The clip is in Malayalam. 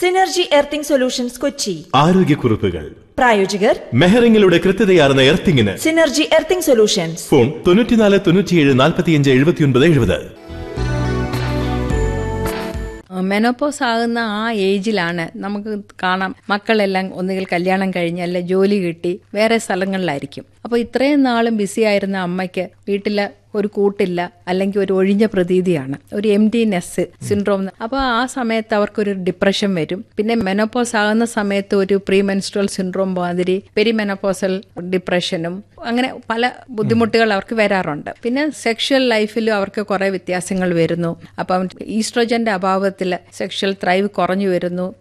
സിനർജി എർത്തിംഗ് സൊല്യൂഷൻസ് കൊച്ചി ആരോഗ്യക്കുറിപ്പുകൾ പ്രായോജകർ മെഹറിങ്ങളുടെ കൃത്യതയാർന്ന എർത്തിങ്ങിന് സിനർജി എർത്തിംഗ് സൊല്യൂഷൻസ് ഫോൺ തൊണ്ണൂറ്റിനാല് തൊണ്ണൂറ്റിയേഴ് നാൽപ്പത്തിയഞ്ച് എഴുപത്തിയൊൻപത് എഴുപത് മെനോപ്പോസ് ആകുന്ന ആ ഏജിലാണ് നമുക്ക് കാണാം മക്കളെല്ലാം ഒന്നുകിൽ കല്യാണം കഴിഞ്ഞ് അല്ലെ ജോലി കിട്ടി വേറെ സ്ഥലങ്ങളിലായിരിക്കും അപ്പോൾ ഇത്രയും നാളും ബിസി ആയിരുന്ന അമ്മയ്ക്ക് വീട്ടില് ഒരു കൂട്ടില്ല അല്ലെങ്കിൽ ഒരു ഒഴിഞ്ഞ പ്രതീതിയാണ് ഒരു എം ഡി നെസ് സിൻഡ്രോം അപ്പോൾ ആ സമയത്ത് അവർക്കൊരു ഡിപ്രഷൻ വരും പിന്നെ മെനോപ്പോസ് ആകുന്ന സമയത്ത് ഒരു പ്രീ മെൻസ്ട്രൽ സിൻഡ്രോം മാതിരി പെരിമെനോപ്പോസൽ ഡിപ്രഷനും അങ്ങനെ പല ബുദ്ധിമുട്ടുകൾ അവർക്ക് വരാറുണ്ട് പിന്നെ സെക്ഷൽ ലൈഫിലും അവർക്ക് കുറെ വ്യത്യാസങ്ങൾ വരുന്നു അപ്പം ഈസ്ട്രോജന്റെ അഭാവത്തിൽ സെക്ഷൽ ത്രൈവ് കുറഞ്ഞു വരുന്നു